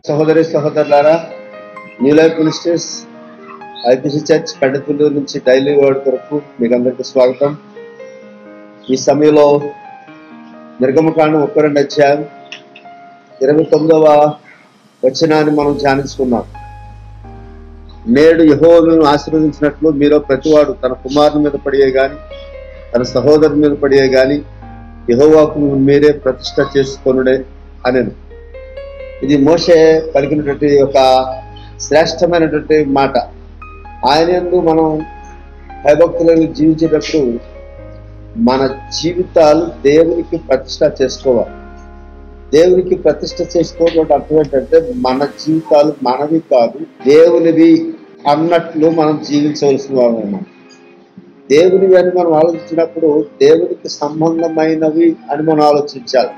సహోదరి సహోదరులారా new life ministers IPC church Peddathulluru నుంచి డైలీ వర్డ్ కొరకు మీకు అందరికీ స్వాగతం ఈ సమయంలో నిర్గమకాండం ఒక్క రెండు అధ్యాయం ఇరవై తొమ్మిదవ వచనాన్ని మనం ధ్యానించుకున్నాం నేడు యహోవను ఆశీర్వదించినట్లు మీరు ప్రతివాడు తన కుమారుని మీద పడియే గాని తన సహోదరుని మీద పడియే గాని యహోవాకు మీరే ప్రతిష్ట చేసుకొనుడే అనెను ఇది మోసే పలికినటువంటి ఒక శ్రేష్టమైనటువంటి మాట ఆయన యందు మనం భయభక్తులను జీవించేటప్పుడు మన జీవితాలు దేవునికి ప్రతిష్ట చేసుకోవాలి దేవునికి ప్రతిష్ట చేసుకోవడం అర్థం ఏంటంటే మన జీవితాలు మనవి కాదు దేవునివి అన్నట్లు మనం జీవించవలసిన వాళ్ళం దేవునివి అని మనం ఆలోచించినప్పుడు దేవునికి సంబంధమైనవి అని మనం ఆలోచించాలి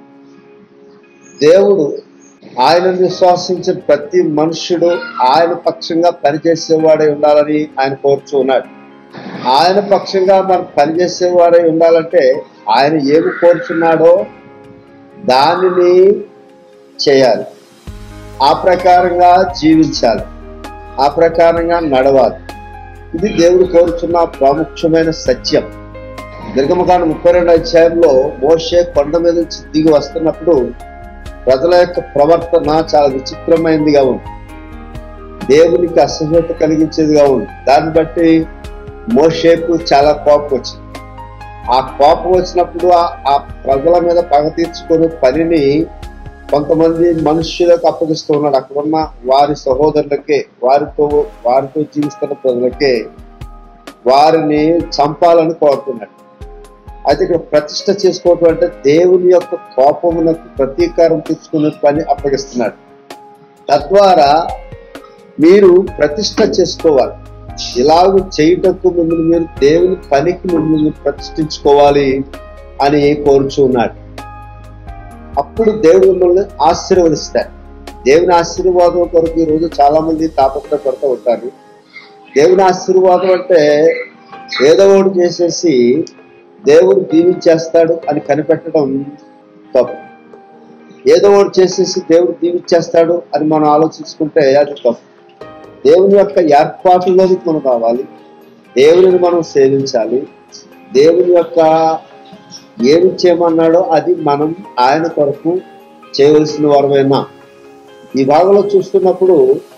దేవుడు ఆయన విశ్వాసించే ప్రతి మనుష్యుడు ఆయన పక్షంగా పనిచేసేవాడై ఉండాలని ఆయన కోరుచు ఉన్నాడు ఆయన పక్షంగా మనం పనిచేసేవాడై ఉండాలంటే ఆయన ఏమి కోరుచున్నాడో దానిని చేయాలి ఆ ప్రకారంగా జీవించాలి ఆ ప్రకారంగా నడవాలి ఇది దేవుడు కోరుచున్న ప్రాముఖ్యమైన సత్యం నిర్గమకాండ ముప్పై రెండు అధ్యాయంలో మోషే కొండ మీద నుంచి దిగి వస్తున్నప్పుడు ప్రజల యొక్క ప్రవర్తన చాలా విచిత్రమైనదిగా ఉంది దేవునికి అసహ్యత కలిగించేదిగా ఉంది దాన్ని బట్టి మోషేకు చాలా కోపం వచ్చింది ఆ కోపం వచ్చినప్పుడు ఆ- ఆ ప్రజల మీద పగ తీర్చుకునే పనిని కొంతమంది మనుష్యులకు అప్పగిస్తూ ఉన్నాడు అక్కడున్న వారి సహోదరులకే వారితో వారితో జీవిస్తున్న ప్రజలకే వారిని చంపాలని కోరుతున్నాడు అయితే ఇక్కడ ప్రతిష్ట చేసుకోవటం అంటే దేవుని యొక్క కోపమునకు ప్రతీకారం తెచ్చుకునే పని అప్పగిస్తున్నాడు తద్వారా మీరు ప్రతిష్ట చేసుకోవాలి ఇలాగ చేయుటకు మిమ్మల్ని మీరు దేవుని పనికి మిమ్మల్ని మీరు ప్రతిష్ఠించుకోవాలి అని కోరుచు ఉన్నాడు అప్పుడు దేవుడు మిమ్మల్ని ఆశీర్వదిస్తాడు దేవుని ఆశీర్వాదం కొరకు ఈ రోజు చాలా మంది తాపత్రపడుతూ ఉంటారు దేవుని ఆశీర్వాదం అంటే ఏదో ఒకటి చేసేసి దేవుడు దీవించేస్తాడు అని కనిపెట్టడం తప్పు ఏదో ఒకటి చేసేసి దేవుడు దీవించేస్తాడు అని మనం ఆలోచించుకుంటే అది తప్పు దేవుని యొక్క ఏర్పాటులోనికి మనం రావాలి దేవుని మనం సేవించాలి దేవుని యొక్క ఏమి చేయమన్నాడో అది మనం ఆయన కొరకు చేయవలసిన వారమైనా ఈ భాగంలో చూస్తున్నప్పుడు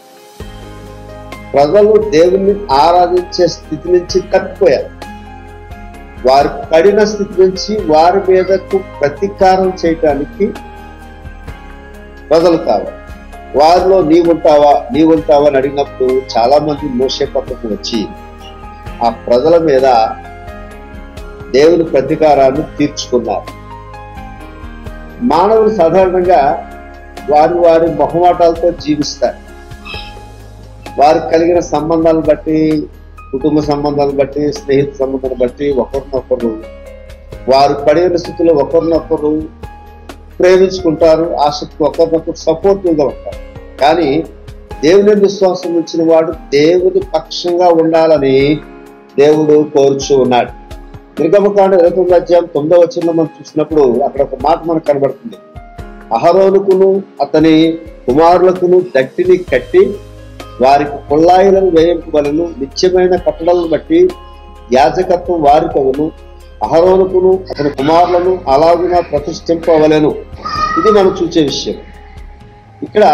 ప్రజలు దేవుణ్ణి ఆరాధించే స్థితి నుంచి తప్పిపోయారు వారి పడిన స్థితి నుంచి వారి మీదకు ప్రతీకారం చేయటానికి ప్రజలు కావాలి వారిలో నీవుంటావా నీవుంటావా అని అడిగినప్పుడు చాలా మంది మోసే పక్కకు వచ్చి ఆ ప్రజల మీద దేవుని ప్రతీకారాన్ని తీర్చుకున్నారు మానవులు సాధారణంగా వారి వారి మొహమాటాలతో జీవిస్తారు వారికి కలిగిన సంబంధాలను బట్టి కుటుంబ సంబంధాలను బట్టి స్నేహిత సంబంధాలను బట్టి ఒకరినొకరు వారు పడిన స్థితిలో ఒకరినొకరు ప్రేమించుకుంటారు ఆసక్తి ఒకరినొకరు సపోర్టివ్గా ఉంటారు కానీ దేవుని విశ్వాసం ఉంచిన వాడు దేవుని పక్షంగా ఉండాలని దేవుడు కోరుచు ఉన్నాడు నిర్గమకాండ ఇరవై తొమ్మిది అధ్యాయం తొమ్మిదో వచ్చిన మనం చూసినప్పుడు అక్కడ ఒక మాట మనకు కనబడుతుంది అహరోనుకును అతని కుమారులకును దట్టిని కట్టి వారికి కొల్లాయిలను వేయింపవలను నిత్యమైన కట్టడలను బట్టి యాజకత్వం వారికి అవును అహరోనుకును అతని కుమారులను అలాగున ప్రతిష్ఠింపవలను ఇది మనం చూసే విషయం ఇక్కడ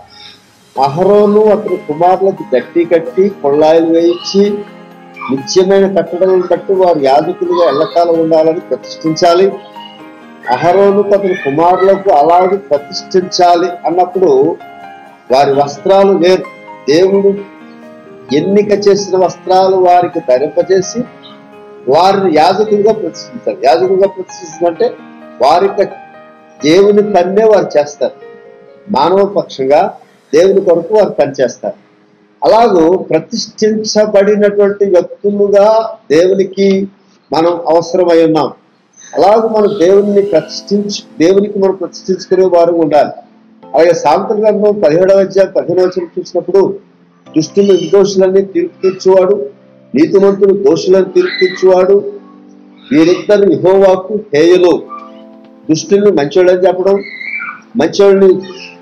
అహరోను అతని కుమారులకు గట్టి కట్టి కొల్లాయిలు వేయించి నిత్యమైన కట్టడలను బట్టి వారు యాజకులుగా ఎల్లకాలం ఉండాలని ప్రతిష్ఠించాలి అహరోనుకు అతని కుమారులకు అలాగే ప్రతిష్ఠించాలి అన్నప్పుడు వారి వస్త్రాలు వేరు దేవుడు ఎన్నిక చేసిన వస్త్రాలు వారికి ధరింపజేసి వారిని యాజకులుగా ప్రతిష్ఠించాలి యాజకులుగా ప్రతిష్ఠించాలంటే వారి యొక్క దేవుని పన్నే వారు చేస్తారు మానవ పక్షంగా దేవుని కొరకు వారు పనిచేస్తారు అలాగూ ప్రతిష్ఠించబడినటువంటి వ్యక్తులుగా దేవునికి మనం అవసరమై ఉన్నాం అలాగే మనం దేవుని ప్రతిష్ఠించు దేవునికి మనం ప్రతిష్ఠించుకునే వారు ఉండాలి అలాగే సాంతల గ్రంథం పదిహేడవ అధ్యాయం పదిహేనవ వచనం చూసినప్పుడు దుష్టులు నిర్దోషులన్నీ తీర్పు తీర్చువాడు నీతిమంతులు దోషులను తీర్పు తీర్చువాడు వీరిద్దరు యెహోవాకు హేయులు దుష్టుల్ని మంచోళ్ళని చెప్పడం మంచోళ్ళని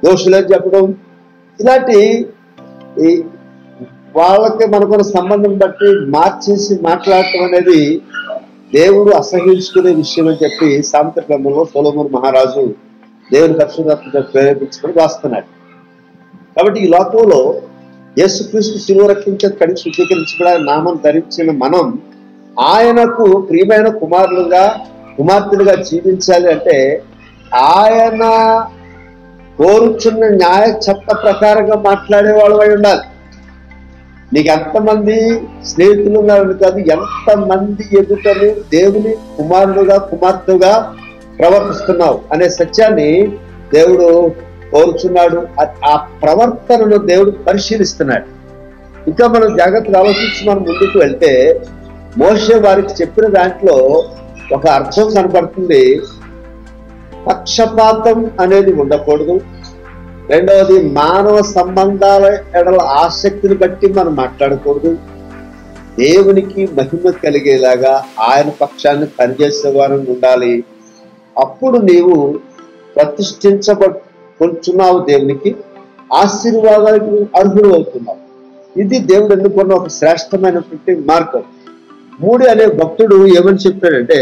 దోషులని చెప్పడం ఇలాంటి ఈ వాళ్ళకి మనకున్న సంబంధం బట్టి మార్చేసి మాట్లాడటం అనేది దేవుడు అసహించుకునే విషయం అని చెప్పి సామెత గ్రంథంలో సోలోమన్ మహారాజు దేవుని పరిశుధాత్మక ప్రేరేపించుకొని రాస్తున్నాడు కాబట్టి ఈ లోకంలో యేసుక్రీస్తు శిలువ రక్షించే కడిగి శుద్ధీకరించబడిన నామం ధరించిన మనం ఆయనకు ప్రియమైన కుమారులుగా కుమార్తెలుగా జీవించాలి అంటే ఆయన కోరుచున్న న్యాయ చట్ట ప్రకారంగా మాట్లాడే వాళ్ళమై ఉండాలి నీకు ఎంతమంది స్నేహితులు ఉన్నారని కాదు ఎంతమంది ఎదుటను దేవుని కుమారుడుగా కుమార్తెగా ప్రవర్తిస్తున్నావు అనే సత్యాన్ని దేవుడు కోరుచున్నాడు ఆ- ఆ ప్రవర్తనను దేవుడు పరిశీలిస్తున్నాడు ఇంకా మనం జాగ్రత్తగా ఆలోచించి మనం ముందుకు వెళ్తే మోషే వారికి చెప్పిన దాంట్లో ఒక అర్థం కనబడుతుంది పక్షపాతం అనేది ఉండకూడదు రెండవది మానవ సంబంధాల ఎడల ఆసక్తిని బట్టి మనం మాట్లాడకూడదు దేవునికి మహిమ కలిగేలాగా ఆయన పక్షాన్ని పనిచేసేవారు ఉండాలి అప్పుడు నీవు ప్రతిష్ఠించబడుతున్నావు దేవునికి ఆశీర్వాదానికి అర్హులు అవుతున్నావు ఇది దేవుడు ఎన్నుకున్న ఒక శ్రేష్టమైనటువంటి మార్గం మూడి అనే భక్తుడు ఏమని చెప్పాడంటే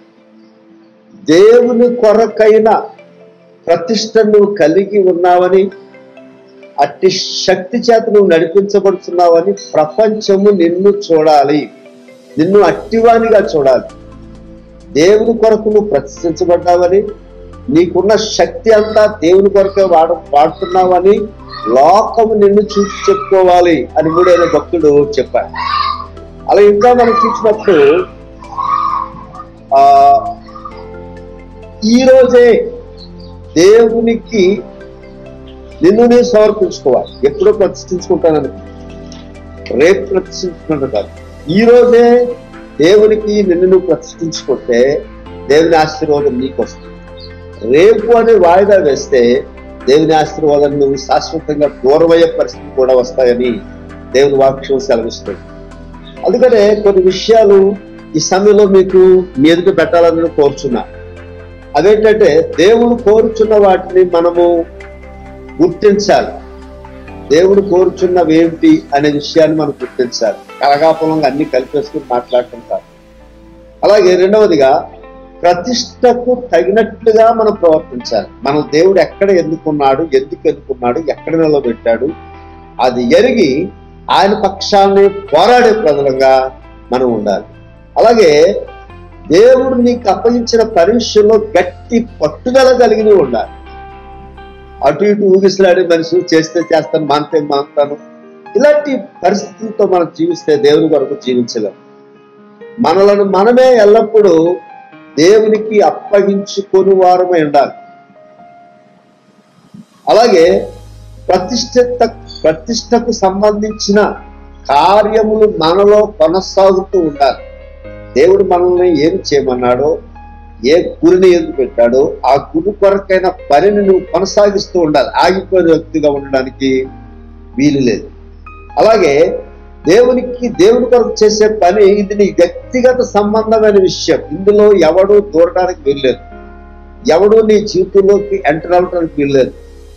దేవుని కొరకైన ప్రతిష్ట నువ్వు కలిగి ఉన్నావని అట్టి శక్తి చేత నువ్వు నడిపించబడుతున్నావని ప్రపంచము నిన్ను చూడాలి నిన్ను అట్టివానిగా చూడాలి దేవుని కొరకు నువ్వు ప్రతిష్ఠించబడ్డావని నీకున్న శక్తి అంతా దేవుని కొరకే వాడ వాడుతున్నావని లోకము నిన్ను చూసి చెప్పుకోవాలి అని మూడైన భక్తుడు చెప్పాడు అలా ఇంకా మనం చూసినప్పుడు ఆ ఈ రోజే దేవునికి నిన్ను నేను సమర్పించుకోవాలి ఎప్పుడో ప్రతిష్ఠించుకుంటానని రేపు ప్రతిష్ఠించుకుంటా కాదు ఈ రోజే దేవునికి నిన్ను నువ్వు ప్రతిష్ఠించుకుంటే దేవుని ఆశీర్వాదం నీకు వస్తుంది రేపు అనే వాయిదా వేస్తే దేవుని ఆశీర్వాదం నువ్వు శాశ్వతంగా దూరమయ్యే పరిస్థితి కూడా వస్తాయని దేవుని వాక్యం సెలవిస్తుంది అందుకనే కొన్ని విషయాలు ఈ సమయంలో మీకు మీ ఎదుట పెట్టాలని నేను కోరుచున్నా అదేంటంటే దేవుడు కోరుచున్న వాటిని మనము గుర్తించాలి దేవుడు కోరుచున్నవి ఏంటి అనే విషయాన్ని మనం గుర్తించాలి కలగాపులంగా అన్ని కలిపేసుకుని మాట్లాడటం కాదు అలాగే రెండవదిగా ప్రతిష్టకు తగినట్లుగా మనం ప్రవర్తించాలి మనం దేవుడు ఎక్కడ ఎన్నుకున్నాడు ఎందుకు ఎన్నుకున్నాడు ఎక్కడ నిలబెట్టాడు అది ఎరిగి ఆయన పక్షాన్ని పోరాడే ప్రజలంగా మనం ఉండాలి అలాగే దేవుడు నీకు అప్పగించిన పరీక్షలో గట్టి పట్టుదల కలిగి ఉండాలి అటు ఇటు ఊగిసలాడే మనిషి చేస్తే చేస్తాను మానితే మానుతాను ఇలాంటి పరిస్థితులతో మనం జీవిస్తే దేవుని కొరకు జీవించలేం మనలను మనమే ఎల్లప్పుడూ దేవునికి అప్పగించుకొని వారమై ఉండాలి అలాగే ప్రతిష్ఠిత ప్రతిష్టకు సంబంధించిన కార్యములు మనలో కొనసాగుతూ ఉండాలి దేవుడు మనల్ని ఏం చేయమన్నాడో ఏ గురిని ఎందుకు పెట్టాడో ఆ గురి కొరకైన పనిని నువ్వు కొనసాగిస్తూ ఉండాలి ఆగిపోయిన వ్యక్తిగా ఉండడానికి వీలు లేదు అలాగే దేవునికి దేవుని కొరకు చేసే పని ఇది నీ వ్యక్తిగత సంబంధమైన విషయం ఇందులో ఎవడు దూరడానికి వీల్లేదు ఎవడు నీ జీవితంలోకి ఎంటర్ అవడానికి వీల్లేదు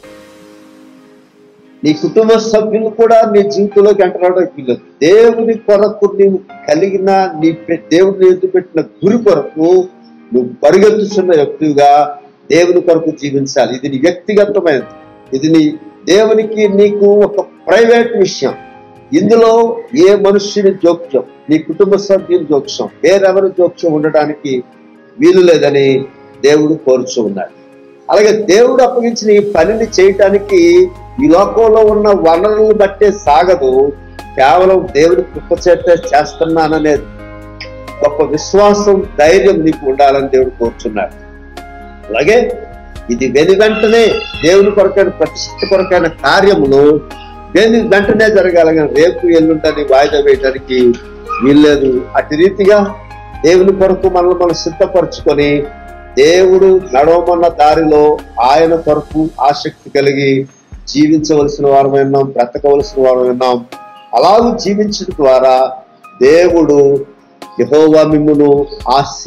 నీ కుటుంబ సభ్యులు కూడా నీ జీవితంలోకి ఎంటర్ అవడానికి వీల్లేదు దేవుని కొరకు నీవు కలిగిన నీ పె- దేవుని ఎదురు పెట్టిన గురి కొరకు నువ్వు పరిగెత్తుతున్న వ్యక్తిగా దేవుని కొరకు జీవించాలి ఇది నీ వ్యక్తిగతమైనది ఇది నీ దేవునికి నీకు ఒక ప్రైవేట్ విషయం ఇందులో ఏ మనుష్యుని జోక్యం నీ కుటుంబ సభ్యుని జోక్యం వేరెవరి జోక్యం ఉండడానికి వీలు లేదని దేవుడు కోరుచు ఉన్నాడు అలాగే దేవుడు అప్పగించిన ఈ పనిని చేయటానికి ఈ లోకంలో ఉన్న వనరులను బట్టే సాగదు కేవలం దేవుడి కృప చేత చేస్తున్నాననే గొప్ప విశ్వాసం ధైర్యం నీకు ఉండాలని దేవుడు కోరుచున్నాడు అలాగే ఇది వెను వెంటనే దేవుని కొరకైన ప్రతిష్ఠ కొరకైన కార్యములు వెను వెంటనే జరగాలి కానీ రేపు ఎల్లుంటని వాయిదా వేయడానికి వీల్లేదు అటు రీతిగా దేవుని కొరకు మనల్ని మనం సిద్ధపరచుకొని దేవుడు నడవమన్న దారిలో ఆయన కొరకు ఆసక్తి కలిగి జీవించవలసిన వారమై ఉన్నాం బ్రతకవలసిన వారమై ఉన్నాం అలాగూ జీవించడం ద్వారా దేవుడు యహోవా మిమ్మును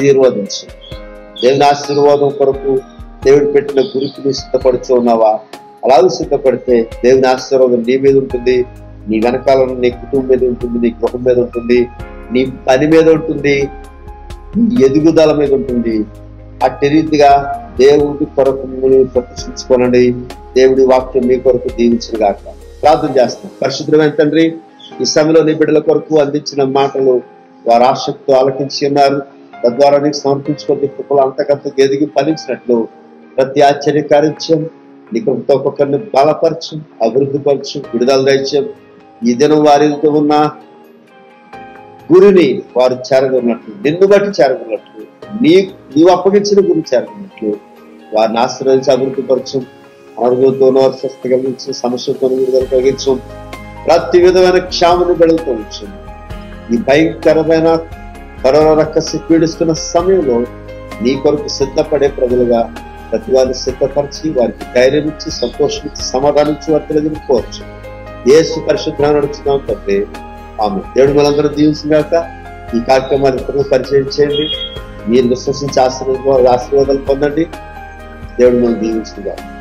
ఆశీర్వదించు దేవుని ఆశీర్వాదం కొరకు దేవుడు పెట్టిన గురికి నువ్వు సిద్ధపడుతూ ఉన్నావా అలాగే సిద్ధపడితే దేవుని ఆశీర్వాదం నీ మీద ఉంటుంది నీ వెనకాల ఉన్న నీ కుటుంబం మీద ఉంటుంది నీ గృహం మీద ఉంటుంది నీ పని మీద ఉంటుంది నీ ఎదుగుదల మీద ఉంటుంది అట్టి రీతిగా దేవుడి కొరకు మిమ్మల్ని ప్రదర్శించుకోనండి దేవుడి వాక్యం మీ కొరకు దీవించిన గాక ప్రార్థన చేస్తాం పరిశుద్ధమైన తండ్రి ఈ సమయంలో నీ బిడ్డల కొరకు అందించిన మాటలు వారు ఆసక్తితో ఆలకించి ఉన్నారు తద్వారా నీకు సమర్పించుకొని కృపలు అంతకంత ఎదిగి ఫలించినట్లు ప్రతి ఆశ్చర్య కార్యం నీ కృపతో ఒక్కొక్కరిని బలపరచు అభివృద్ధి పరచు విడుదల దయచం ఈ దినం వారితో ఉన్న గురిని వారు చేరగొన్నట్లు నిన్ను బట్టి చేరగొన్నట్లు నీ నీవు అప్పగించిన గురి చేరగొన్నట్లు వారిని ఆశ్రయించి అభివృద్ధి పరచు అనారోగ్యంతోనూ స్వస్థ కలిగించు సమస్యలతో విడుదల కలిగించు ప్రతి విధమైన క్షామని బెడుతూ ఉంచు ఈ భయంకరమైన కరోనా రక్కసి పీడిస్తున్న సమయంలో నీ కొరకు సిద్ధపడే ప్రజలుగా ప్రతి వారిని సిద్ధపరిచి వారికి ధైర్యం ఇచ్చి సంతోషం ఇచ్చి సమాధానం ఇచ్చి వారి ప్రజలు కోవచ్చు ఏసు పరిశుద్ధంగా నడుచున్నాం తప్పే ఆమె దేవుడు మనందరూ దీవించినాక ఈ కార్యక్రమాన్ని ఇతరులు పరిచయం చేయండి మీరు విశ్వసించి ఆశీర్వాదాలు ఆశీర్వాదాలు పొందండి దేవుడు మనం దీవించుగా